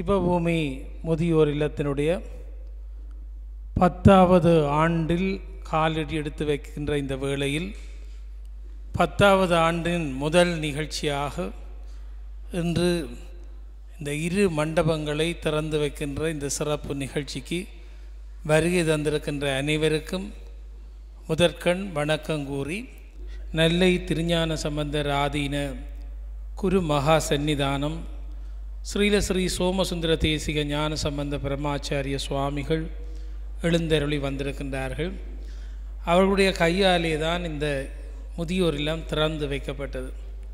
சிவபூமி முதியோர் இல்லத்தினுடைய பத்தாவது ஆண்டில் காலடி எடுத்து வைக்கின்ற இந்த வேளையில் பத்தாவது ஆண்டின் முதல் நிகழ்ச்சியாக இன்று இந்த இரு மண்டபங்களை திறந்து வைக்கின்ற இந்த சிறப்பு நிகழ்ச்சிக்கு வருகை தந்திருக்கின்ற அனைவருக்கும் முதற்கண் வணக்கம் கூறி நெல்லை திருஞான சம்பந்தர் ஆதீன குரு மகா சந்நிதானம் ஸ்ரீலஸ்ரீ சோமசுந்தர தேசிக ஞான சம்பந்த பிரம்மாச்சாரிய சுவாமிகள் எழுந்தருளி வந்திருக்கின்றார்கள் அவர்களுடைய கையாலே தான் இந்த முதியோர் இல்லம் திறந்து வைக்கப்பட்டது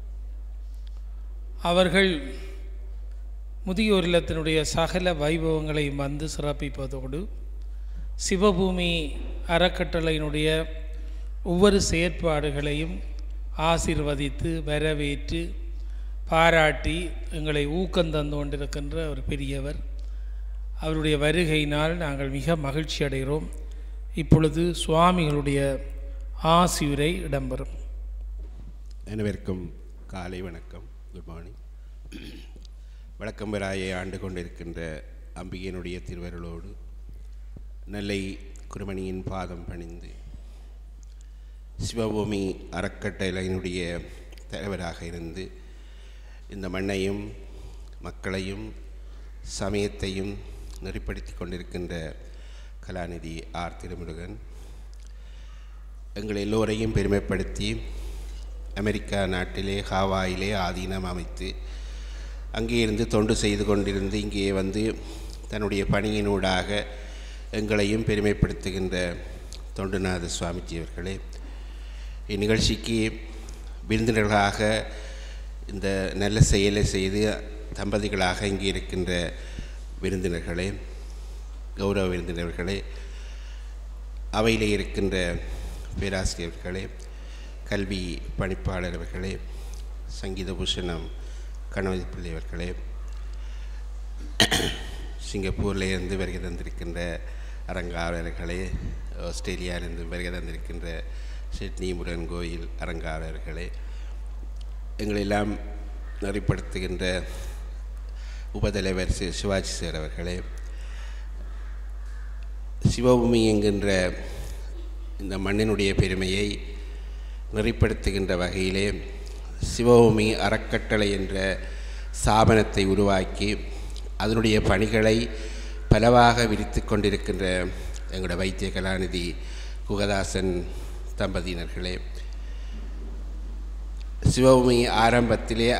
அவர்கள் முதியோர் இல்லத்தினுடைய சகல வைபவங்களையும் வந்து சிறப்பிப்பதோடு சிவபூமி அறக்கட்டளையினுடைய ஒவ்வொரு செயற்பாடுகளையும் ஆசீர்வதித்து வரவேற்று பாராட்டி எங்களை ஊக்கம் தந்து கொண்டிருக்கின்ற ஒரு பெரியவர் அவருடைய வருகையினால் நாங்கள் மிக மகிழ்ச்சி அடைகிறோம் இப்பொழுது சுவாமிகளுடைய ஆசியுரை இடம்பெறும் அனைவருக்கும் காலை வணக்கம் குட் மார்னிங் வழக்கம் பெறாயை ஆண்டு கொண்டிருக்கின்ற அம்பிகையினுடைய திருவருளோடு நெல்லை குருமணியின் பாதம் பணிந்து சிவபூமி அறக்கட்டளையினுடைய தலைவராக இருந்து இந்த மண்ணையும் மக்களையும் சமயத்தையும் நெறிப்படுத்தி கொண்டிருக்கின்ற கலாநிதி ஆர் திருமுருகன் எங்கள் எல்லோரையும் பெருமைப்படுத்தி அமெரிக்கா நாட்டிலே ஹாவாயிலே ஆதீனம் அமைத்து அங்கே இருந்து தொண்டு செய்து கொண்டிருந்து இங்கே வந்து தன்னுடைய பணியினூடாக எங்களையும் பெருமைப்படுத்துகின்ற தொண்டுநாத சுவாமிஜி அவர்களே இந்நிகழ்ச்சிக்கு விருந்தினர்களாக இந்த நல்ல செயலை செய்து தம்பதிகளாக இங்கே இருக்கின்ற விருந்தினர்களே கௌரவ விருந்தினர்களே அவையிலே இருக்கின்ற பேராசிரியர்களே கல்வி பணிப்பாளர் அவர்களே சங்கீத பூஷணம் கணவதி பிள்ளை அவர்களே சிங்கப்பூரில் இருந்து வருகை தந்திருக்கின்ற அரங்காவலர்களே ஆஸ்திரேலியாவிலிருந்து வருகை தந்திருக்கின்ற சிட்னி முருகன் கோயில் அரங்காவலர்களே எங்களெல்லாம் நெறிப்படுத்துகின்ற உபதலைவர் சி சிவாஜி சார் அவர்களே சிவபூமி என்கின்ற இந்த மண்ணினுடைய பெருமையை நெறிப்படுத்துகின்ற வகையிலே சிவபூமி அறக்கட்டளை என்ற ஸ்தாபனத்தை உருவாக்கி அதனுடைய பணிகளை பலவாக விரித்து கொண்டிருக்கின்ற எங்களுடைய வைத்திய கலாநிதி குகதாசன் தம்பதியினர்களே சிவபூமி ஆரம்பத்திலே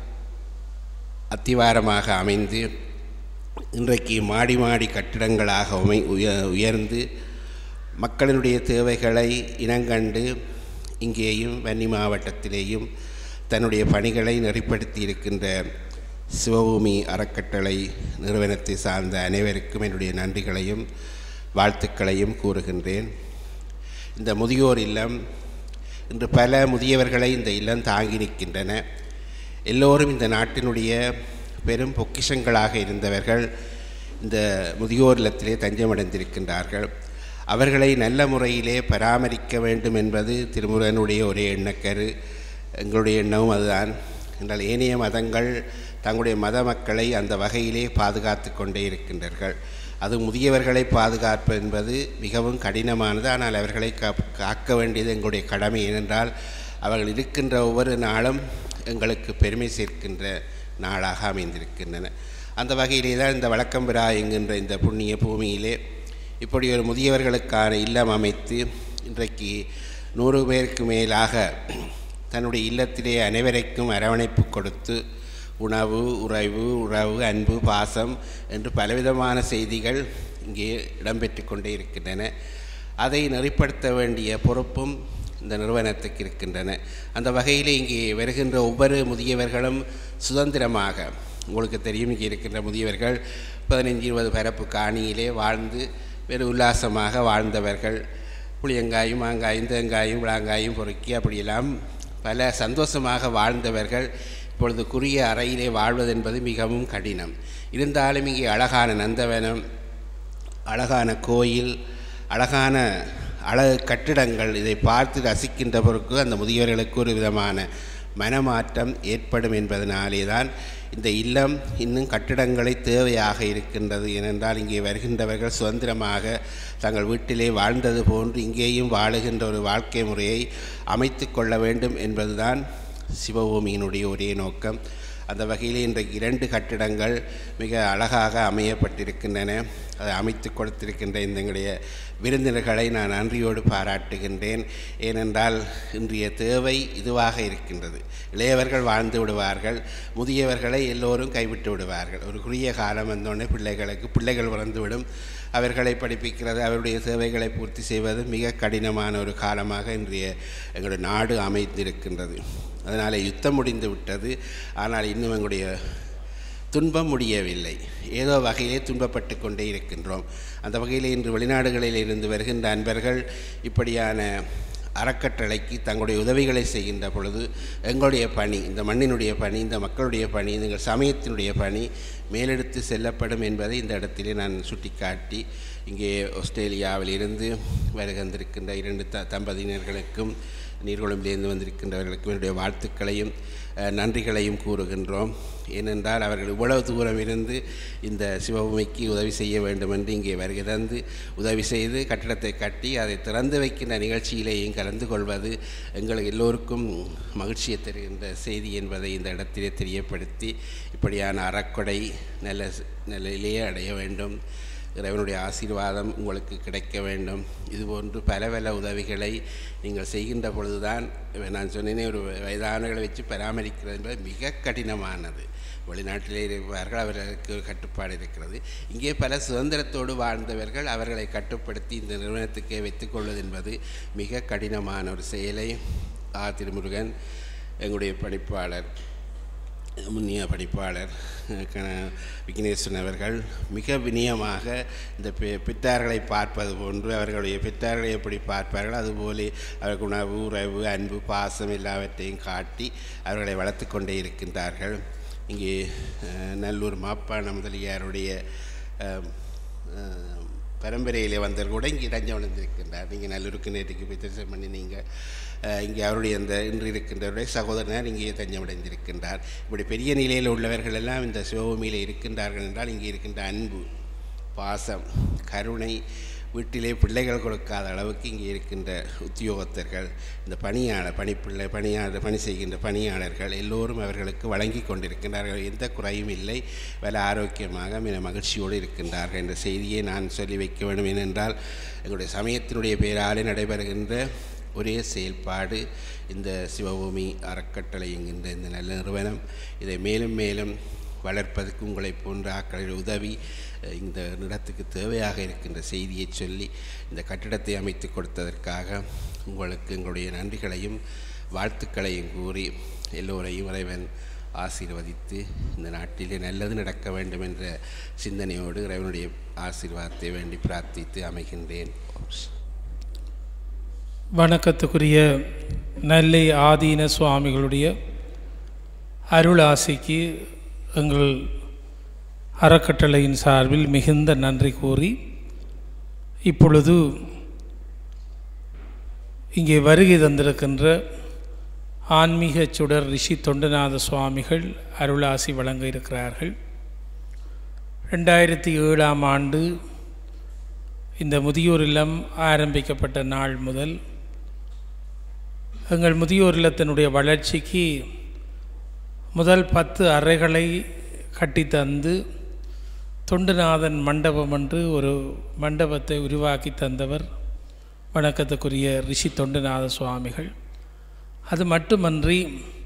அத்திவாரமாக அமைந்து இன்றைக்கு மாடி மாடி கட்டிடங்களாக உமை உய உயர்ந்து மக்களினுடைய தேவைகளை இனங்கண்டு இங்கேயும் வன்னி மாவட்டத்திலேயும் தன்னுடைய பணிகளை நெறிப்படுத்தி இருக்கின்ற சிவபூமி அறக்கட்டளை நிறுவனத்தை சார்ந்த அனைவருக்கும் என்னுடைய நன்றிகளையும் வாழ்த்துக்களையும் கூறுகின்றேன் இந்த முதியோர் இல்லம் இன்று பல முதியவர்களை இந்த இல்லம் தாங்கி நிற்கின்றன எல்லோரும் இந்த நாட்டினுடைய பெரும் பொக்கிஷங்களாக இருந்தவர்கள் இந்த முதியோர் இல்லத்திலே தஞ்சமடைந்திருக்கின்றார்கள் அவர்களை நல்ல முறையிலே பராமரிக்க வேண்டும் என்பது திருமுருகனுடைய ஒரே எண்ணக்கரு எங்களுடைய எண்ணமும் அதுதான் என்றால் ஏனைய மதங்கள் தங்களுடைய மத மக்களை அந்த வகையிலே பாதுகாத்து கொண்டே இருக்கின்றார்கள் அது முதியவர்களை பாதுகாப்பு என்பது மிகவும் கடினமானது ஆனால் அவர்களை காக்க வேண்டியது எங்களுடைய கடமை ஏனென்றால் அவர்கள் இருக்கின்ற ஒவ்வொரு நாளும் எங்களுக்கு பெருமை சேர்க்கின்ற நாளாக அமைந்திருக்கின்றன அந்த வகையிலே தான் இந்த வழக்கம்பிரா என்கின்ற இந்த புண்ணிய பூமியிலே இப்படி ஒரு முதியவர்களுக்கான இல்லம் அமைத்து இன்றைக்கு நூறு பேருக்கு மேலாக தன்னுடைய இல்லத்திலே அனைவருக்கும் அரவணைப்பு கொடுத்து உணவு உறைவு உறவு அன்பு பாசம் என்று பலவிதமான செய்திகள் இங்கே இடம்பெற்று கொண்டே இருக்கின்றன அதை நெறிப்படுத்த வேண்டிய பொறுப்பும் இந்த நிறுவனத்துக்கு இருக்கின்றன அந்த வகையில் இங்கே வருகின்ற ஒவ்வொரு முதியவர்களும் சுதந்திரமாக உங்களுக்கு தெரியும் இங்கே இருக்கின்ற முதியவர்கள் பதினஞ்சு இருபது பரப்பு காணியிலே வாழ்ந்து வெறு உல்லாசமாக வாழ்ந்தவர்கள் புளியங்காயும் மாங்காயும் தேங்காயும் விளாங்காயும் பொறுக்கி அப்படியெல்லாம் பல சந்தோஷமாக வாழ்ந்தவர்கள் இப்பொழுது குறுகிய அறையிலே வாழ்வது என்பது மிகவும் கடினம் இருந்தாலும் இங்கே அழகான நந்தவனம் அழகான கோயில் அழகான அழகு கட்டிடங்கள் இதை பார்த்து ரசிக்கின்ற பொருக்கு அந்த முதியவர்களுக்கு ஒரு விதமான மனமாற்றம் ஏற்படும் என்பதனாலே தான் இந்த இல்லம் இன்னும் கட்டிடங்களை தேவையாக இருக்கின்றது ஏனென்றால் இங்கே வருகின்றவர்கள் சுதந்திரமாக தங்கள் வீட்டிலே வாழ்ந்தது போன்று இங்கேயும் வாழுகின்ற ஒரு வாழ்க்கை முறையை அமைத்து கொள்ள வேண்டும் என்பதுதான் சிவபூமியினுடைய ஒரே நோக்கம் அந்த வகையில் இன்றைக்கு இரண்டு கட்டிடங்கள் மிக அழகாக அமையப்பட்டிருக்கின்றன அதை அமைத்து கொடுத்திருக்கின்ற இந்த எங்களுடைய விருந்தினர்களை நான் நன்றியோடு பாராட்டுகின்றேன் ஏனென்றால் இன்றைய தேவை இதுவாக இருக்கின்றது இளையவர்கள் வாழ்ந்து விடுவார்கள் முதியவர்களை எல்லோரும் கைவிட்டு விடுவார்கள் ஒரு குறுகிய காலம் வந்தோடனே பிள்ளைகளுக்கு பிள்ளைகள் பிறந்துவிடும் அவர்களை படிப்பிக்கிறது அவருடைய தேவைகளை பூர்த்தி செய்வது மிக கடினமான ஒரு காலமாக இன்றைய எங்களுடைய நாடு அமைந்திருக்கின்றது அதனால் யுத்தம் முடிந்து விட்டது ஆனால் இன்னும் எங்களுடைய துன்பம் முடியவில்லை ஏதோ வகையிலே துன்பப்பட்டு கொண்டே இருக்கின்றோம் அந்த வகையில் இன்று வெளிநாடுகளில் இருந்து வருகின்ற அன்பர்கள் இப்படியான அறக்கட்டளைக்கு தங்களுடைய உதவிகளை செய்கின்ற பொழுது எங்களுடைய பணி இந்த மண்ணினுடைய பணி இந்த மக்களுடைய பணி எங்கள் சமயத்தினுடைய பணி மேலெடுத்து செல்லப்படும் என்பதை இந்த இடத்திலே நான் சுட்டிக்காட்டி இங்கே ஆஸ்திரேலியாவில் இருந்து வருகின்றிருக்கின்ற இரண்டு த தம்பதியினர்களுக்கும் நீர்குழம்பிலிருந்து வந்திருக்கின்றவர்களுக்கும் என்னுடைய வாழ்த்துக்களையும் நன்றிகளையும் கூறுகின்றோம் ஏனென்றால் அவர்கள் இவ்வளவு தூரம் இருந்து இந்த சிவபூமிக்கு உதவி செய்ய வேண்டும் என்று இங்கே வருகை தந்து உதவி செய்து கட்டிடத்தை கட்டி அதை திறந்து வைக்கின்ற நிகழ்ச்சியிலேயும் கலந்து கொள்வது எங்களுக்கு எல்லோருக்கும் மகிழ்ச்சியை தருகின்ற செய்தி என்பதை இந்த இடத்திலே தெரியப்படுத்தி இப்படியான அறக்கொடை நல்ல நிலையிலேயே அடைய வேண்டும் இறைவனுடைய ஆசீர்வாதம் உங்களுக்கு கிடைக்க வேண்டும் இதுபோன்று பல பல உதவிகளை நீங்கள் செய்கின்ற பொழுதுதான் நான் சொன்னேனே ஒரு வயதானவர்களை வச்சு பராமரிக்கிறது என்பது மிக கடினமானது வெளிநாட்டிலே இருப்பார்கள் அவர்களுக்கு ஒரு கட்டுப்பாடு இருக்கிறது இங்கே பல சுதந்திரத்தோடு வாழ்ந்தவர்கள் அவர்களை கட்டுப்படுத்தி இந்த நிறுவனத்துக்கே வைத்துக்கொள்வது என்பது மிக கடினமான ஒரு செயலை ஆ திருமுருகன் எங்களுடைய பணிப்பாளர் முன்னிய படிப்பாளர் விக்னேஸ்வரன் அவர்கள் மிக வினயமாக இந்த பெ பெற்றார்களை பார்ப்பது போன்று அவர்களுடைய பெற்றார்களை எப்படி பார்ப்பார்கள் அதுபோல அவர்கள் உணவு உறவு அன்பு பாசம் எல்லாவற்றையும் காட்டி அவர்களை வளர்த்து கொண்டே இருக்கின்றார்கள் இங்கே நல்லூர் மாப்பான முதலியாருடைய பரம்பரையிலே வந்தவர் கூட இங்கே இடைஞ்சம் வளர்ந்திருக்கின்றார் நீங்கள் நல்லூருக்கு நேற்றுக்கு போய் தரிசனம் பண்ணி நீங்கள் இங்கே அவருடைய அந்த இன்று இருக்கின்றவருடைய சகோதரனார் இங்கே தஞ்சமடைந்திருக்கின்றார் இப்படி பெரிய நிலையில் உள்ளவர்கள் எல்லாம் இந்த சிவபூமியில் இருக்கின்றார்கள் என்றால் இங்கே இருக்கின்ற அன்பு பாசம் கருணை வீட்டிலே பிள்ளைகள் கொடுக்காத அளவுக்கு இங்கே இருக்கின்ற உத்தியோகத்தர்கள் இந்த பணியாளர் பணிப்பிள்ளை பணியாளர் பணி செய்கின்ற பணியாளர்கள் எல்லோரும் அவர்களுக்கு வழங்கி கொண்டிருக்கின்றார்கள் எந்த குறையும் இல்லை வல ஆரோக்கியமாக மிக மகிழ்ச்சியோடு இருக்கின்றார்கள் என்ற செய்தியை நான் சொல்லி வைக்க வேண்டும் ஏனென்றால் எங்களுடைய சமயத்தினுடைய பெயராலே நடைபெறுகின்ற ஒரே செயல்பாடு இந்த சிவபூமி அறக்கட்டளை என்கின்ற இந்த நல்ல நிறுவனம் இதை மேலும் மேலும் வளர்ப்பதற்கு உங்களை போன்ற ஆக்களின் உதவி இந்த இடத்துக்கு தேவையாக இருக்கின்ற செய்தியை சொல்லி இந்த கட்டிடத்தை அமைத்து கொடுத்ததற்காக உங்களுக்கு எங்களுடைய நன்றிகளையும் வாழ்த்துக்களையும் கூறி எல்லோரையும் இறைவன் ஆசீர்வதித்து இந்த நாட்டிலே நல்லது நடக்க வேண்டும் என்ற சிந்தனையோடு இறைவனுடைய ஆசீர்வாதத்தை வேண்டி பிரார்த்தித்து அமைகின்றேன் வணக்கத்துக்குரிய நெல்லை ஆதீன சுவாமிகளுடைய அருள் ஆசைக்கு எங்கள் அறக்கட்டளையின் சார்பில் மிகுந்த நன்றி கூறி இப்பொழுது இங்கே வருகை தந்திருக்கின்ற ஆன்மீக சுடர் ரிஷி தொண்டநாத சுவாமிகள் அருளாசி வழங்க இருக்கிறார்கள் ரெண்டாயிரத்தி ஏழாம் ஆண்டு இந்த முதியோர் இல்லம் ஆரம்பிக்கப்பட்ட நாள் முதல் எங்கள் முதியோர் இல்லத்தினுடைய வளர்ச்சிக்கு முதல் பத்து அறைகளை கட்டித்தந்து தொண்டுநாதன் மண்டபம் என்று ஒரு மண்டபத்தை உருவாக்கி தந்தவர் வணக்கத்துக்குரிய ரிஷி தொண்டுநாத சுவாமிகள் அது மட்டுமன்றி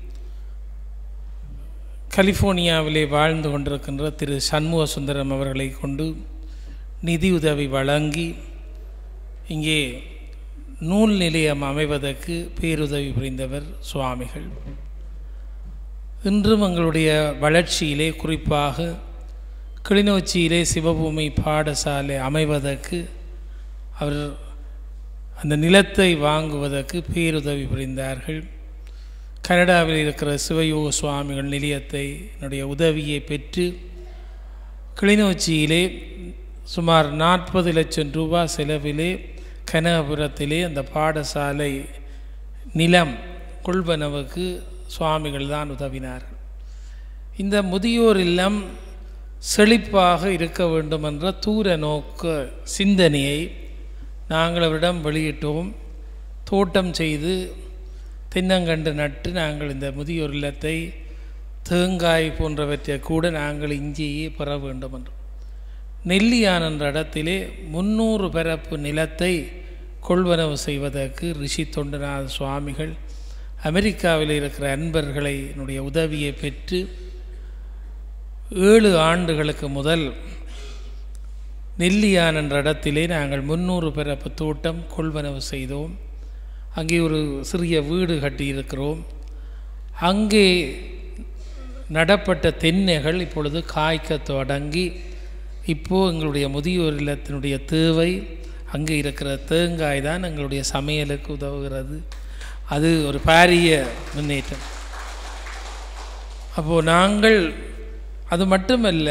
கலிஃபோர்னியாவிலே வாழ்ந்து கொண்டிருக்கின்ற திரு சண்முக சுந்தரம் அவர்களை கொண்டு நிதியுதவி வழங்கி இங்கே நூல் நிலையம் அமைவதற்கு பேருதவி புரிந்தவர் சுவாமிகள் இன்றும் எங்களுடைய வளர்ச்சியிலே குறிப்பாக கிளிநொச்சியிலே சிவபூமி பாடசாலை அமைவதற்கு அவர் அந்த நிலத்தை வாங்குவதற்கு பேருதவி புரிந்தார்கள் கனடாவில் இருக்கிற சிவயோக சுவாமிகள் நிலையத்தை என்னுடைய உதவியை பெற்று கிளிநொச்சியிலே சுமார் நாற்பது லட்சம் ரூபாய் செலவிலே கனகபுரத்திலே அந்த பாடசாலை நிலம் கொள்வனவுக்கு சுவாமிகள் தான் உதவினார்கள் இந்த முதியோர் இல்லம் செழிப்பாக இருக்க வேண்டும் என்ற தூர நோக்க சிந்தனையை நாங்கள் அவரிடம் வெளியிட்டோம் தோட்டம் செய்து தென்னங்கண்டு நட்டு நாங்கள் இந்த முதியோர் இல்லத்தை தேங்காய் போன்றவற்றை கூட நாங்கள் இங்கேயே பெற வேண்டும் என்று நெல்லியான் என்ற இடத்திலே முன்னூறு பரப்பு நிலத்தை கொள்வனவு செய்வதற்கு ரிஷி தொண்டநாத சுவாமிகள் அமெரிக்காவில் இருக்கிற அன்பர்களை என்னுடைய உதவியை பெற்று ஏழு ஆண்டுகளுக்கு முதல் நெல்லியான் என்ற இடத்திலே நாங்கள் முன்னூறு பிறப்பு தோட்டம் கொள்வனவு செய்தோம் அங்கே ஒரு சிறிய வீடு கட்டியிருக்கிறோம் அங்கே நடப்பட்ட தென்னைகள் இப்பொழுது காய்க்க தொடங்கி இப்போது எங்களுடைய முதியோர் இல்லத்தினுடைய தேவை அங்கே இருக்கிற தேங்காய் தான் எங்களுடைய சமையலுக்கு உதவுகிறது அது ஒரு பாரிய முன்னேற்றம் அப்போது நாங்கள் அது மட்டுமல்ல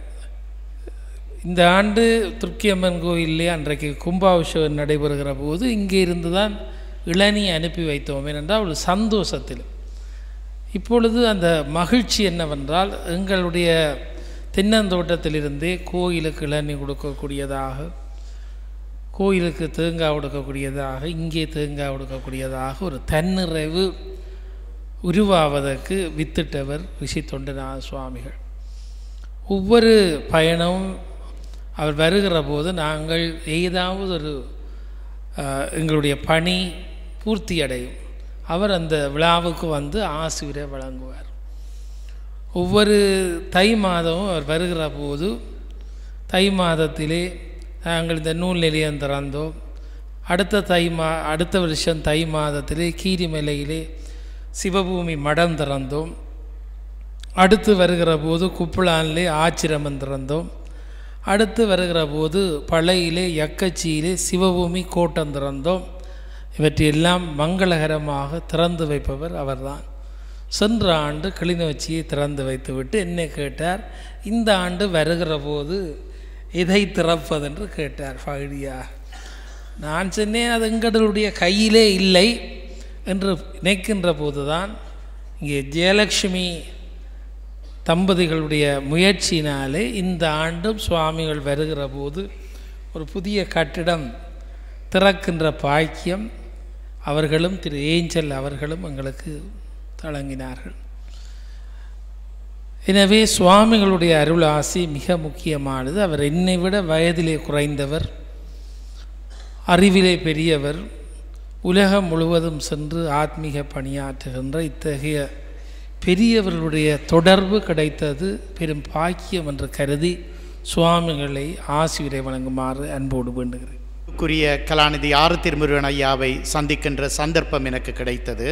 இந்த ஆண்டு துர்க்கியம்மன் கோயிலே அன்றைக்கு கும்பாபிஷேகம் நடைபெறுகிற போது இங்கே இருந்து தான் இளநீ அனுப்பி வைத்தோம் ஏனென்றால் ஒரு சந்தோஷத்தில் இப்பொழுது அந்த மகிழ்ச்சி என்னவென்றால் எங்களுடைய தென்னந்தோட்டத்திலிருந்தே கோயிலுக்கு இளநீ கொடுக்கக்கூடியதாக கோயிலுக்கு தேங்காய் கொடுக்கக்கூடியதாக இங்கே தேங்காய் கொடுக்கக்கூடியதாக ஒரு தன்னிறைவு உருவாவதற்கு வித்திட்டவர் ரிஷி தொண்டநாத சுவாமிகள் ஒவ்வொரு பயணமும் அவர் வருகிற போது நாங்கள் ஏதாவது ஒரு அஹ், எங்களுடைய பணி பூர்த்தி அடையும் அவர் அந்த விழாவுக்கு வந்து ஆசிரியரை வழங்குவார் ஒவ்வொரு தை மாதமும் அவர் வருகிற போது தை மாதத்திலே நாங்கள் இந்த நூல் நிலையம் திறந்தோம் அடுத்த தை மா அடுத்த வருஷம் தை மாதத்திலே கீரிமலையிலே சிவபூமி மடம் திறந்தோம் அடுத்து வருகிற போது குப்புளானிலே ஆச்சிரமம் திறந்தோம் அடுத்து வருகிற போது பழையிலே யக்கச்சியிலே சிவபூமி கோட்டம் திறந்தோம் இவற்றையெல்லாம் மங்களகரமாக திறந்து வைப்பவர் அவர்தான் சென்ற ஆண்டு கிளிநொச்சியை திறந்து வைத்துவிட்டு என்னை கேட்டார் இந்த ஆண்டு வருகிற போது எதை திறப்பதென்று கேட்டார் பகுதியா நான் சொன்னேன் அது எங்களுடைய கையிலே இல்லை என்று நினைக்கின்ற போதுதான் இங்கே ஜெயலட்சுமி தம்பதிகளுடைய முயற்சியினாலே இந்த ஆண்டும் சுவாமிகள் வருகிற போது ஒரு புதிய கட்டிடம் திறக்கின்ற பாக்கியம் அவர்களும் திரு ஏஞ்சல் அவர்களும் எங்களுக்கு வழங்கினார்கள் எனவே சுவாமிகளுடைய அருள் ஆசி மிக முக்கியமானது அவர் என்னை விட வயதிலே குறைந்தவர் அறிவிலே பெரியவர் உலகம் முழுவதும் சென்று ஆத்மீக பணியாற்றுகின்ற இத்தகைய பெரியவர்களுடைய தொடர்பு கிடைத்தது பெரும் பாக்கியம் என்று கருதி சுவாமிகளை ஆசிரியரை வழங்குமாறு அன்போடு வேண்டுகிறேன் குறிய கலாநிதி ஆறு திருமுருகன் ஐயாவை சந்திக்கின்ற சந்தர்ப்பம் எனக்கு கிடைத்தது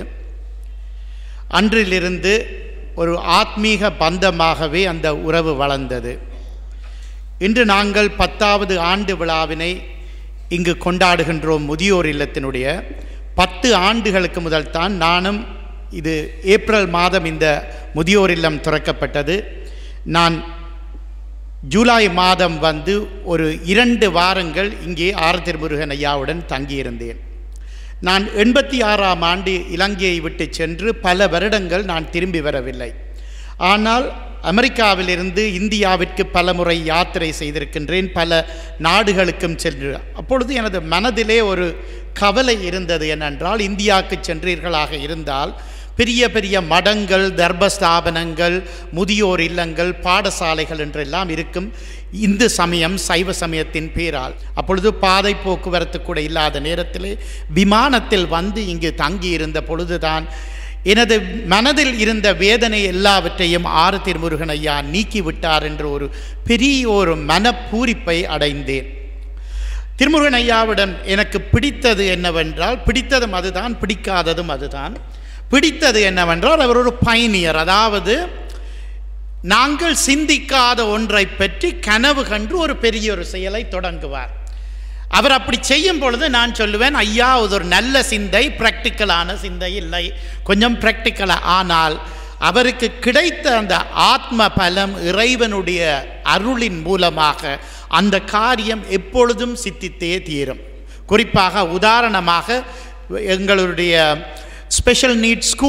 அன்றிலிருந்து ஒரு ஆத்மீக பந்தமாகவே அந்த உறவு வளர்ந்தது இன்று நாங்கள் பத்தாவது ஆண்டு விழாவினை இங்கு கொண்டாடுகின்றோம் முதியோர் இல்லத்தினுடைய பத்து ஆண்டுகளுக்கு முதல் தான் நானும் இது ஏப்ரல் மாதம் இந்த முதியோர் இல்லம் திறக்கப்பட்டது நான் ஜூலை மாதம் வந்து ஒரு இரண்டு வாரங்கள் இங்கே ஆர் திருமுருகன் ஐயாவுடன் தங்கியிருந்தேன் நான் எண்பத்தி ஆறாம் ஆண்டு இலங்கையை விட்டு சென்று பல வருடங்கள் நான் திரும்பி வரவில்லை ஆனால் அமெரிக்காவிலிருந்து இந்தியாவிற்கு பல முறை யாத்திரை செய்திருக்கின்றேன் பல நாடுகளுக்கும் சென்று அப்பொழுது எனது மனதிலே ஒரு கவலை இருந்தது என்னென்றால் இந்தியாவுக்கு சென்றீர்களாக இருந்தால் பெரிய பெரிய மடங்கள் தர்மஸ்தாபனங்கள் முதியோர் இல்லங்கள் பாடசாலைகள் என்றெல்லாம் இருக்கும் இந்து சமயம் சைவ சமயத்தின் பேரால் அப்பொழுது பாதை போக்குவரத்து கூட இல்லாத நேரத்திலே விமானத்தில் வந்து இங்கு தங்கி இருந்த பொழுதுதான் எனது மனதில் இருந்த வேதனை எல்லாவற்றையும் ஆறு திருமுருகன் ஐயா நீக்கிவிட்டார் என்ற ஒரு பெரிய ஒரு மனப்பூரிப்பை அடைந்தேன் திருமுருகன் ஐயாவிடம் எனக்கு பிடித்தது என்னவென்றால் பிடித்ததும் அதுதான் பிடிக்காததும் அதுதான் பிடித்தது என்னவென்றால் அவர் ஒரு பயணியர் அதாவது நாங்கள் சிந்திக்காத ஒன்றை பற்றி கனவு கண்டு ஒரு பெரிய ஒரு செயலை தொடங்குவார் அவர் அப்படி செய்யும் பொழுது நான் சொல்லுவேன் ஐயா இது ஒரு நல்ல சிந்தை ப்ராக்டிக்கலான சிந்தை இல்லை கொஞ்சம் ப்ராக்டிக்கலாக ஆனால் அவருக்கு கிடைத்த அந்த ஆத்ம பலம் இறைவனுடைய அருளின் மூலமாக அந்த காரியம் எப்பொழுதும் சித்தித்தே தீரும் குறிப்பாக உதாரணமாக எங்களுடைய ஸ்பெஷல் நீட் ஸ்கூல்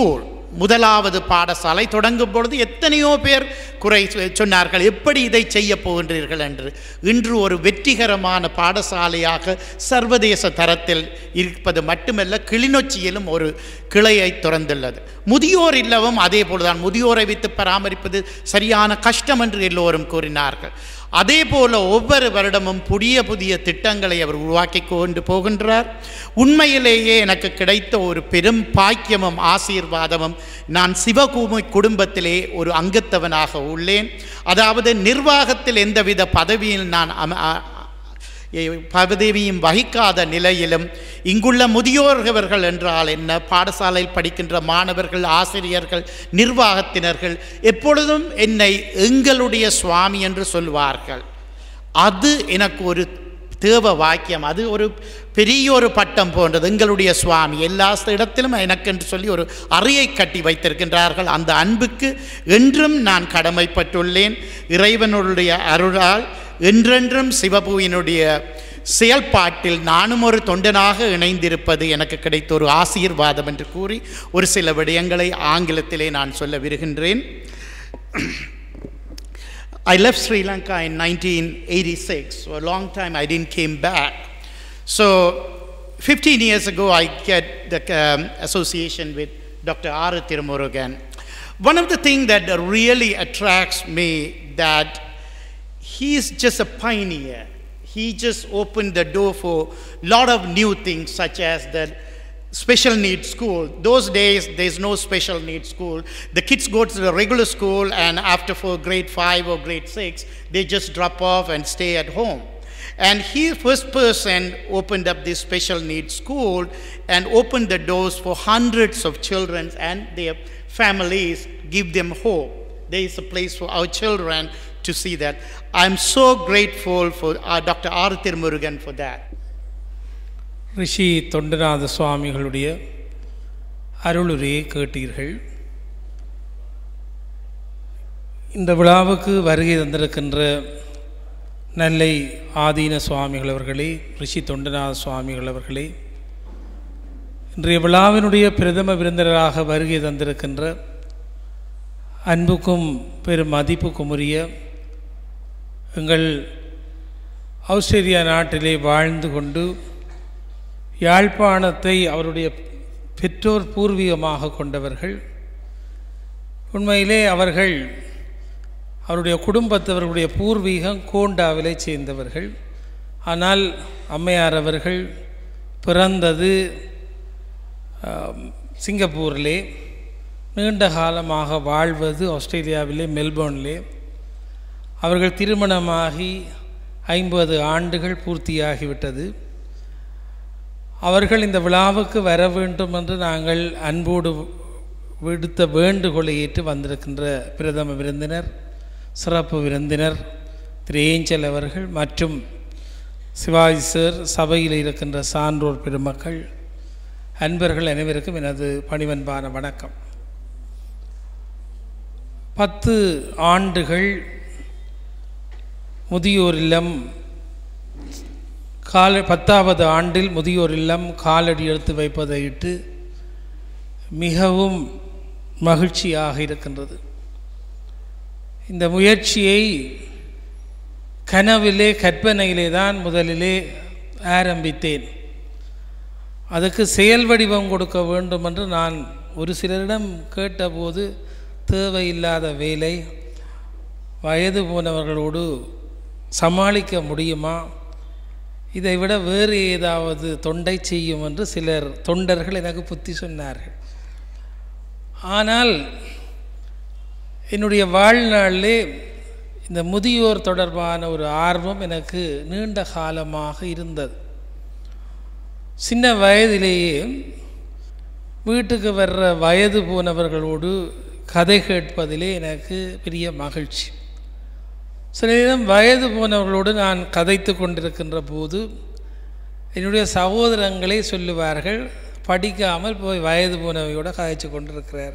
முதலாவது பாடசாலை தொடங்கும் பொழுது எத்தனையோ பேர் குறை சொ- சொன்னார்கள் எப்படி இதை செய்ய போகின்றீர்கள் என்று இன்று ஒரு வெற்றிகரமான பாடசாலையாக சர்வதேச தரத்தில் இருப்பது மட்டுமல்ல கிளிநொச்சியிலும் ஒரு கிளையை திறந்துள்ளது முதியோர் இல்லவும் அதே போலதான் முதியோரை வைத்து பராமரிப்பது சரியான கஷ்டம் என்று எல்லோரும் கூறினார்கள் அதே போல ஒவ்வொரு வருடமும் புதிய புதிய திட்டங்களை அவர் உருவாக்கி கொண்டு போகின்றார் உண்மையிலேயே எனக்கு கிடைத்த ஒரு பெரும் பாக்கியமும் ஆசீர்வாதமும் நான் சிவகூமி குடும்பத்திலே ஒரு அங்கத்தவனாக உள்ளேன் அதாவது நிர்வாகத்தில் எந்தவித பதவியில் நான் அம- அ- எ- பதவியும் வகிக்காத நிலையிலும் இங்குள்ள முதியோர்கள் என்றால் என்ன பாடசாலையில் படிக்கின்ற மாணவர்கள் ஆசிரியர்கள் நிர்வாகத்தினர்கள் எப்பொழுதும் என்னை எங்களுடைய சுவாமி என்று சொல்வார்கள் அது எனக்கு ஒரு தேவ வாக்கியம் அது ஒரு பெரிய ஒரு பட்டம் போன்றது எங்களுடைய சுவாமி எல்லா இடத்திலும் எனக்கு என்று சொல்லி ஒரு அறையை கட்டி வைத்திருக்கின்றார்கள் அந்த அன்புக்கு என்றும் நான் கடமைப்பட்டுள்ளேன் இறைவனுடைய அருளால் என்றென்றும் சிவபுவினுடைய செயல்பாட்டில் நானும் ஒரு தொண்டனாக இணைந்திருப்பது எனக்கு கிடைத்த ஒரு ஆசீர்வாதம் என்று கூறி ஒரு சில விடயங்களை ஆங்கிலத்திலே நான் சொல்ல விருகின்றேன் I left Sri Lanka in 1986, so a long time I didn't came back. So 15 years ago, I get the um, association with Dr. R. Tirumurugan. One of the things that really attracts me that he's just a pioneer. He just opened the door for a lot of new things, such as the special needs school. Those days, there's no special needs school. The kids go to the regular school, and after for grade five or grade six, they just drop off and stay at home. And he, first person, opened up this special needs school and opened the doors for hundreds of children and their families, give them hope. There is a place for our children to see that. I'm so grateful for uh, Dr. R. Murugan for that. ரிஷி தொண்டநாத சுவாமிகளுடைய அருளுரையை கேட்டீர்கள் இந்த விழாவுக்கு வருகை தந்திருக்கின்ற நெல்லை ஆதீன சுவாமிகள் அவர்களே ரிஷி தொண்டநாத சுவாமிகள் அவர்களே இன்றைய விழாவினுடைய பிரதம விருந்தினராக வருகை தந்திருக்கின்ற அன்புக்கும் பெரும் மதிப்புக்கும் உரிய எங்கள் ஆஸ்திரேலியா நாட்டிலே வாழ்ந்து கொண்டு யாழ்ப்பாணத்தை அவருடைய பெற்றோர் பூர்வீகமாக கொண்டவர்கள் உண்மையிலே அவர்கள் அவருடைய குடும்பத்தவர்களுடைய பூர்வீகம் கோண்டாவிலே சேர்ந்தவர்கள் ஆனால் அம்மையார் அவர்கள் பிறந்தது ஆம், சிங்கப்பூரிலே நீண்ட காலமாக வாழ்வது ஆஸ்திரேலியாவிலே மெல்போர்னிலே அவர்கள் திருமணமாகி ஐம்பது ஆண்டுகள் பூர்த்தியாகிவிட்டது அவர்கள் இந்த விழாவுக்கு வர வேண்டும் என்று நாங்கள் அன்போடு விடுத்த வேண்டுகோளை ஏற்று வந்திருக்கின்ற பிரதம விருந்தினர் சிறப்பு விருந்தினர் திரு ஏஞ்சல் அவர்கள் மற்றும் சிவாஜி சார் சபையில் இருக்கின்ற சான்றோர் பெருமக்கள் அன்பர்கள் அனைவருக்கும் எனது பணிவன்பான வணக்கம் பத்து ஆண்டுகள் முதியோர் இல்லம் கால பத்தாவது ஆண்டில் முதியோர் இல்லம் காலடி எடுத்து வைப்பதையிட்டு மிகவும் மகிழ்ச்சியாக இருக்கின்றது இந்த முயற்சியை கனவிலே கற்பனையிலே தான் முதலிலே ஆரம்பித்தேன் அதுக்கு செயல் வடிவம் கொடுக்க வேண்டும் என்று நான் ஒரு சிலரிடம் கேட்டபோது தேவையில்லாத வேலை வயது போனவர்களோடு சமாளிக்க முடியுமா இதை விட வேறு ஏதாவது தொண்டை செய்யும் என்று சிலர் தொண்டர்கள் எனக்கு புத்தி சொன்னார்கள் ஆனால் என்னுடைய வாழ்நாளிலே இந்த முதியோர் தொடர்பான ஒரு ஆர்வம் எனக்கு நீண்ட காலமாக இருந்தது சின்ன வயதிலேயே வீட்டுக்கு வர்ற வயது போனவர்களோடு கதை கேட்பதிலே எனக்கு பெரிய மகிழ்ச்சி சில நேரம் வயது போனவர்களோடு நான் கதைத்து கொண்டிருக்கின்ற போது என்னுடைய சகோதரங்களே சொல்லுவார்கள் படிக்காமல் போய் வயது போனவையோட கதைச்சு கொண்டிருக்கிறார்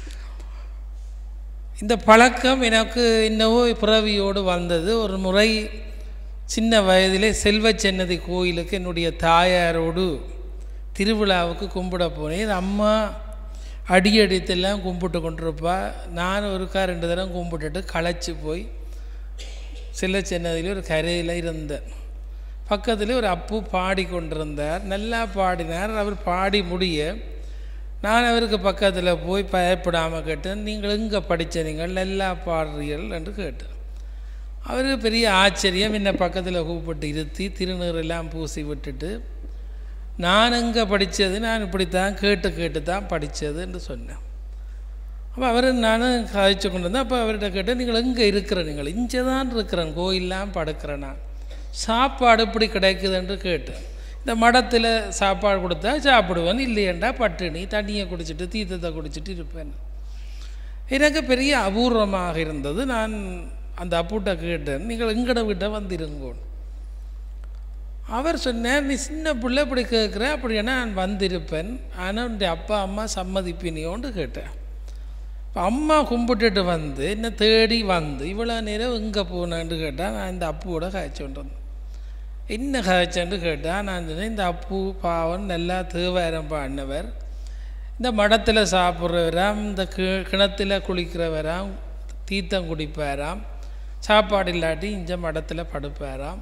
இந்த பழக்கம் எனக்கு என்னவோ பிறவியோடு வந்தது ஒரு முறை சின்ன வயதிலே செல்வச்சன்னதி கோயிலுக்கு என்னுடைய தாயாரோடு திருவிழாவுக்கு கும்பிட போனேன் அம்மா அடி அடித்தெல்லாம் கும்பிட்டு கொண்டிருப்பா நான் ஒருக்கா ரெண்டு தரம் கும்பிட்டுட்டு களைச்சி போய் சில சின்னதில் ஒரு கரையில் இருந்தேன் பக்கத்தில் ஒரு அப்பு பாடி கொண்டிருந்தார் நல்லா பாடினார் அவர் பாடி முடிய நான் அவருக்கு பக்கத்தில் போய் பயப்படாமல் கேட்டேன் நீங்கள் எங்கே படித்த நீங்கள் நல்லா பாடுறீர்கள் என்று கேட்டேன் அவருக்கு பெரிய ஆச்சரியம் என்னை பக்கத்தில் கூப்பிட்டு இருத்தி திருநீரெல்லாம் பூசி விட்டுட்டு நான் எங்கே படித்தது நான் இப்படித்தான் கேட்டு கேட்டு தான் படித்தது என்று சொன்னேன் அப்போ அவர் நானும் கதைச்சு கொண்டு வந்தேன் அப்போ அவர்கிட்ட கேட்டேன் நீங்கள் எங்கே இருக்கிற நீங்கள் இங்கே தான் இருக்கிறேன் கோயிலாம் படுக்கிறேன் நான் சாப்பாடு இப்படி கிடைக்குதுன்னு கேட்டேன் இந்த மடத்தில் சாப்பாடு கொடுத்தா சாப்பிடுவேன் இல்லையண்டா பட்டினி தண்ணியை குடிச்சிட்டு தீர்த்தத்தை குடிச்சிட்டு இருப்பேன் எனக்கு பெரிய அபூர்வமாக இருந்தது நான் அந்த அப்புட்ட கேட்டேன் நீங்கள் எங்கட வீட்டை வந்திருங்கோன்னு அவர் சொன்னார் நீ சின்ன பிள்ளை இப்படி கேட்குற அப்படின்னா நான் வந்திருப்பேன் ஆனால் உன்னுடைய அப்பா அம்மா சம்மதிப்பினியோன்னு கேட்டேன் இப்போ அம்மா கும்பிட்டுட்டு வந்து என்ன தேடி வந்து இவ்வளோ நேரம் எங்கே போனேன்னு கேட்டால் நான் இந்த அப்புவோட காய்ச்சோண்டு வந்தேன் என்ன காய்ச்சேன்னு கேட்டால் நான் சொன்னேன் இந்த அப்பு பாவம் நல்லா தேவாரம் பாடினவர் இந்த மடத்தில் சாப்பிட்றவராம் இந்த கி கிணத்துல குளிக்கிறவராம் தீர்த்தம் குடிப்பாராம் சாப்பாடு இல்லாட்டி இந்த மடத்தில் படுப்பாராம்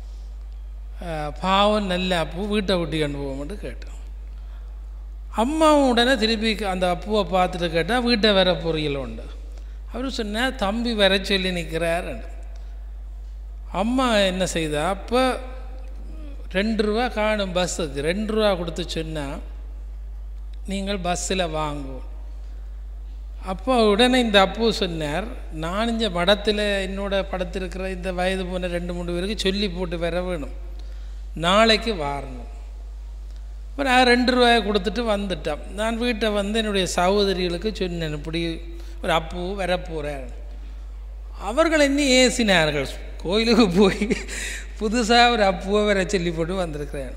பாவம் நல்ல அப்பு வீட்டை விட்டு கொண்டு போகும்னு கேட்டேன் அம்மாவும் உடனே திருப்பி அந்த அப்புவை பார்த்துட்டு கேட்டால் வீட்டை வர பொரியல் உண்டு அவர் சொன்னார் தம்பி வர சொல்லி நிற்கிறார் அம்மா என்ன செய்தா அப்போ ரெண்டு ரூபா காணும் பஸ்ஸுக்கு ரெண்டு ரூபா கொடுத்து சொன்னால் நீங்கள் பஸ்ஸில் வாங்குவோம் அப்போ உடனே இந்த அப்பு சொன்னார் நான் இந்த மடத்தில் என்னோட படத்திருக்கிற இந்த வயது போன ரெண்டு மூணு பேருக்கு சொல்லி போட்டு வர வேணும் நாளைக்கு வாரணும் அப்புறம் நான் ரெண்டு ரூபாயை கொடுத்துட்டு வந்துட்டேன் நான் வீட்டை வந்து என்னுடைய சகோதரிகளுக்கு சொன்னேன் இப்படி ஒரு அப்பு வரப்போகிறேன் அவர்கள் என்ன ஏசினார்கள் கோயிலுக்கு போய் புதுசாக ஒரு அப்புவை வர சொல்லி போட்டு வந்திருக்கிறேன்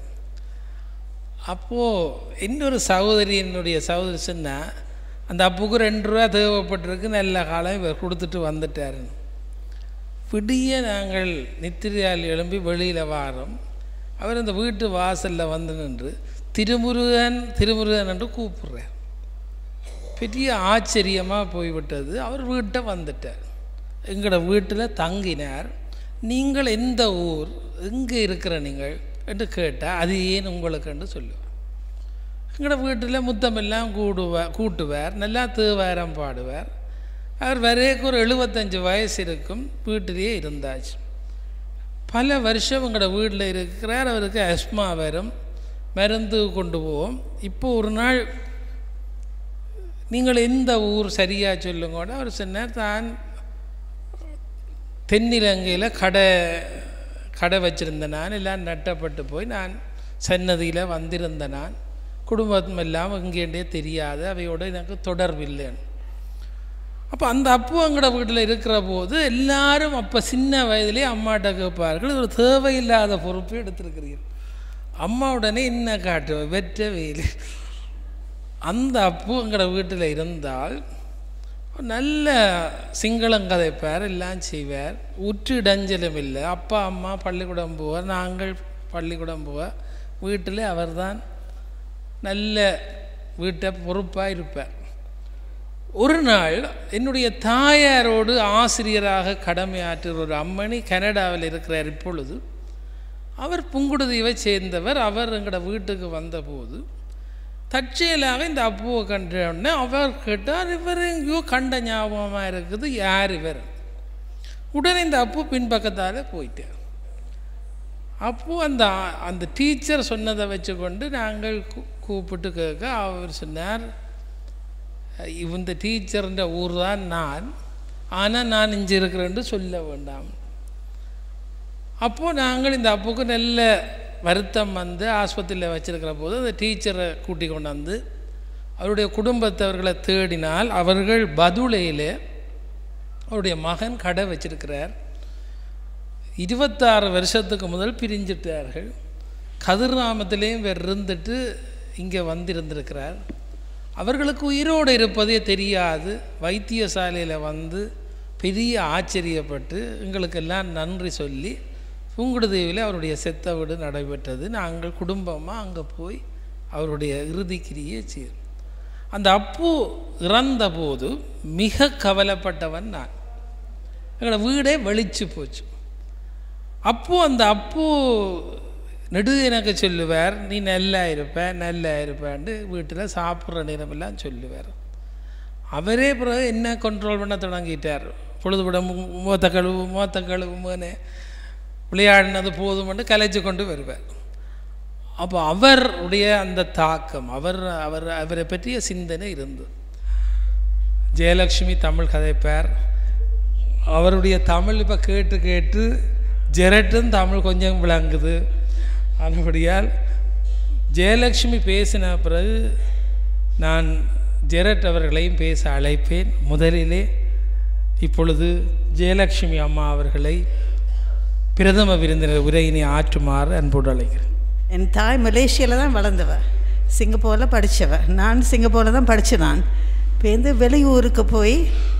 அப்போது இன்னொரு சகோதரி என்னுடைய சகோதரி சொன்னால் அந்த அப்புக்கு ரெண்டு ரூபா தேவைப்பட்டிருக்கு நல்ல காலம் இவர் கொடுத்துட்டு வந்துட்டாருன்னு விடிய நாங்கள் நித்திரையால் எழும்பி வெளியில் வாரோம் அவர் அந்த வீட்டு வாசலில் வந்து நின்று திருமுருகன் திருமுருகன் என்று கூப்பிட்றார் பெரிய ஆச்சரியமாக போய்விட்டது அவர் வீட்டை வந்துட்டார் எங்களோட வீட்டில் தங்கினார் நீங்கள் எந்த ஊர் எங்கே இருக்கிற நீங்கள் என்று கேட்டால் அது ஏன் உங்களுக்கு என்று சொல்லுவார் எங்களோட வீட்டில் முத்தமெல்லாம் கூடுவார் கூட்டுவார் நல்லா தேவாரம் பாடுவார் அவர் வரைக்கு ஒரு எழுபத்தஞ்சு வயசு இருக்கும் வீட்டிலேயே இருந்தாச்சு பல வருஷம் எங்களோட வீட்டில் இருக்கிறார் அவருக்கு அஸ்மா வரும் மருந்து கொண்டு போவோம் இப்போ ஒரு நாள் நீங்கள் எந்த ஊர் சரியாக சொல்லுங்கோட அவர் சொன்னார் தான் தென்னிலங்கையில் கடை கடை வச்சுருந்த நான் எல்லாம் நட்டப்பட்டு போய் நான் சன்னதியில் வந்திருந்த நான் குடும்பம் எல்லாம் இங்கேண்டே தெரியாது அவையோட எனக்கு தொடர்பில்லைன்னு அப்போ அந்த அப்பு அங்கட வீட்டில் இருக்கிற போது எல்லாரும் அப்போ சின்ன வயதிலே அம்மாட்ட கேட்பார்கள் ஒரு தேவையில்லாத பொறுப்பு எடுத்திருக்கிறீர்கள் அம்மா உடனே என்ன காட்டுவேன் வெற்ற வெயில் அந்த அப்பு எங்கட வீட்டில் இருந்தால் நல்ல சிங்களம் கதைப்பார் எல்லாம் செய்வார் உற்று இடைஞ்சலும் இல்லை அப்பா அம்மா பள்ளிக்கூடம் போவார் நாங்கள் பள்ளிக்கூடம் போவார் வீட்டில் அவர்தான் நல்ல வீட்டை பொறுப்பாக இருப்பார் ஒரு நாள் என்னுடைய தாயாரோடு ஆசிரியராக கடமையாற்றுகிற ஒரு அம்மணி கனடாவில் இருக்கிறார் இப்பொழுது அவர் புங்குடுதீவை சேர்ந்தவர் அவர் எங்களோட வீட்டுக்கு வந்தபோது தற்செயலாக இந்த அப்புவை கண்ட உடனே அவர் கேட்டார் இவர் எங்கேயோ கண்ட ஞாபகமாக இருக்குது யார் இவர் உடனே இந்த அப்பு பின்பக்கத்தால் போயிட்டார் அப்போ அந்த அந்த டீச்சர் சொன்னதை வச்சுக்கொண்டு நாங்கள் கூப்பிட்டு கேட்க அவர் சொன்னார் இந்த டீச்சர்ன்ற ஊர் தான் நான் ஆனால் நான் இங்கே இருக்கிறேன்னு சொல்ல வேண்டாம் அப்போது நாங்கள் இந்த அப்புக்கு நல்ல வருத்தம் வந்து ஆஸ்பத்திரியில் வச்சுருக்கிற போது அந்த டீச்சரை கூட்டி கொண்டு வந்து அவருடைய குடும்பத்தவர்களை தேடினால் அவர்கள் பதுளையில் அவருடைய மகன் கடை வச்சிருக்கிறார் இருபத்தாறு வருஷத்துக்கு முதல் பிரிஞ்சிட்டார்கள் கதிர்நாமத்திலேயும் வேறு இருந்துட்டு இங்கே வந்திருந்திருக்கிறார் அவர்களுக்கு உயிரோடு இருப்பதே தெரியாது வைத்தியசாலையில் வந்து பெரிய ஆச்சரியப்பட்டு எங்களுக்கெல்லாம் நன்றி சொல்லி பூங்குடுதேவியில் அவருடைய செத்த வீடு நடைபெற்றது நாங்கள் குடும்பமாக அங்கே போய் அவருடைய இறுதிக்கிரியை செய்யும் அந்த அப்பு இறந்தபோது மிக கவலைப்பட்டவன் நான் எங்களோட வீடே வெளிச்சு போச்சு அப்போ அந்த அப்பு நெடு எனக்கு சொல்லுவார் நீ நல்லா இருப்ப நல்லா இருப்பேன்ட்டு வீட்டில் சாப்பிட்ற நேரமெல்லாம் சொல்லுவார் அவரே பிறகு என்ன கண்ட்ரோல் பண்ண தொடங்கிட்டார் பொழுதுபட மூத்த கழுவு மூத்த கழுவுன்னு விளையாடினது போதுமென்று கலைச்சு கொண்டு வருவார் அப்போ அவருடைய அந்த தாக்கம் அவர் அவர் அவரை பற்றிய சிந்தனை இருந்தது ஜெயலக்ஷ்மி தமிழ் கதைப்பார் அவருடைய தமிழ் இப்போ கேட்டு கேட்டு ஜெரட்டும் தமிழ் கொஞ்சம் விளங்குது அதுபடியால் ஜெயலக்ஷ்மி பேசின பிறகு நான் ஜெரட் அவர்களையும் பேச அழைப்பேன் முதலிலே இப்பொழுது ஜெயலக்ஷ்மி அம்மா அவர்களை பிரதம விருந்தினர் உரையினை ஆற்றுமாறு அன்போடு அழைக்கிறேன் என் தாய் மலேசியாவில் தான் வளர்ந்தவ சிங்கப்பூரில் படித்தவ நான் சிங்கப்பூரில் தான் படித்தேன் நான் பேருந்து வெளியூருக்கு போய்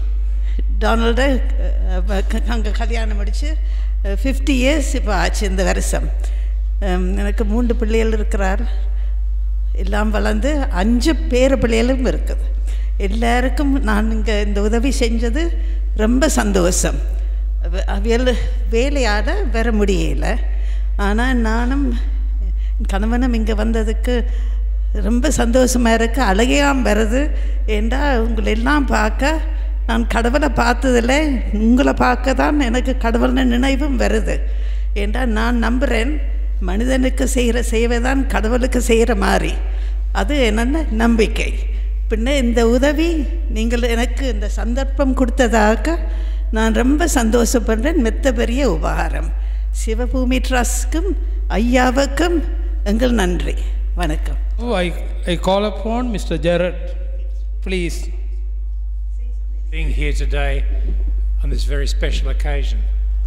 டொனால்டை அங்கே கல்யாணம் முடித்து ஃபிஃப்டி இயர்ஸ் இப்போ ஆச்சு இந்த வருஷம் அம், எனக்கு மூன்று பிள்ளைகள் இருக்கிறார் எல்லாம் வளர்ந்து அஞ்சு பேர பிள்ளைகளும் இருக்குது எல்லாருக்கும் நான் இங்கே இந்த உதவி செஞ்சது ரொம்ப சந்தோஷம் அவ- அவியல் வேலையாட வர முடியல ஆனால் நானும் என் கணவனும் இங்கே வந்ததுக்கு ரொம்ப சந்தோஷமாக இருக்கு அழகையாம் வருது ஏண்டா உங்களை எல்லாம் பார்க்க நான் கடவுளை பார்த்ததில்ல உங்களை பார்க்க தான் எனக்கு கடவுள்னு நினைவும் வருது ஏண்டா நான் நம்புகிறேன் மனிதனுக்கு செய்கிற சேவை தான் கடவுளுக்கு செய்கிற மாதிரி அது என்னென்ன நம்பிக்கை பின்ன இந்த உதவி நீங்கள் எனக்கு இந்த சந்தர்ப்பம் கொடுத்ததாக நான் ரொம்ப சந்தோஷப்படுறேன் மெத்த பெரிய உபகாரம் சிவபூமி ட்ரஸ்ட்க்கும் ஐயாவுக்கும் எங்கள் நன்றி வணக்கம் Oh, I, I call upon Mr. Jarrett, please. being here today on this very special occasion.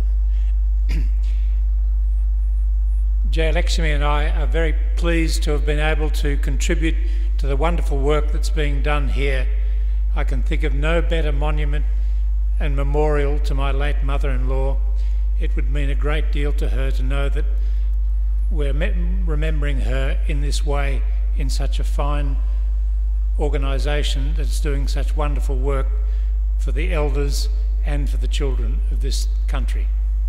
Jay Lakshmi and I are very pleased to have been able to contribute to the wonderful work that's being done here. I can think of no better monument and memorial to my late mother in law. It would mean a great deal to her to know that we're me- remembering her in this way in such a fine organisation that's doing such wonderful work for the elders and for the children of this country.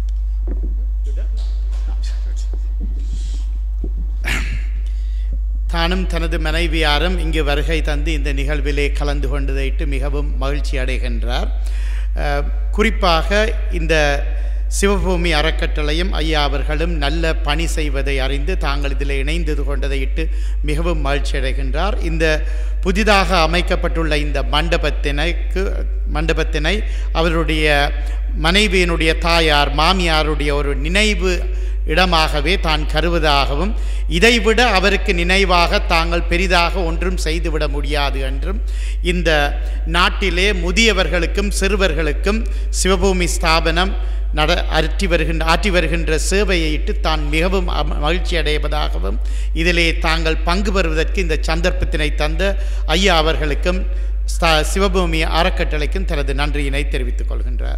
தானும் தனது மனைவியாரும் இங்கு வருகை தந்து இந்த நிகழ்விலே கலந்து கொண்டதையிட்டு மிகவும் மகிழ்ச்சி அடைகின்றார் அஹ், குறிப்பாக இந்த சிவபூமி அறக்கட்டளையும் ஐயா அவர்களும் நல்ல பணி செய்வதை அறிந்து தாங்கள் இதில் இணைந்தது கொண்டதையிட்டு மிகவும் மகிழ்ச்சி அடைகின்றார் இந்த புதிதாக அமைக்கப்பட்டுள்ள இந்த மண்டபத்தினைக்கு மண்டபத்தினை அவருடைய மனைவியினுடைய தாயார் மாமியாருடைய ஒரு நினைவு இடமாகவே தான் கருவதாகவும் இதைவிட அவருக்கு நினைவாக தாங்கள் பெரிதாக ஒன்றும் செய்துவிட முடியாது என்றும் இந்த நாட்டிலே முதியவர்களுக்கும் சிறுவர்களுக்கும் சிவபூமி ஸ்தாபனம் நட ஆற்றி வருகின்ற ஆற்றி வருகின்ற சேவையிட்டு தான் மிகவும் அம- மகிழ்ச்சி அடைவதாகவும் இதிலே தாங்கள் பங்கு பெறுவதற்கு இந்த சந்தர்ப்பத்தினை தந்த ஐயா அவர்களுக்கும் ஸ்தா- சிவபூமி அறக்கட்டளைக்கும் தனது நன்றியினை தெரிவித்துக் கொள்கின்றார்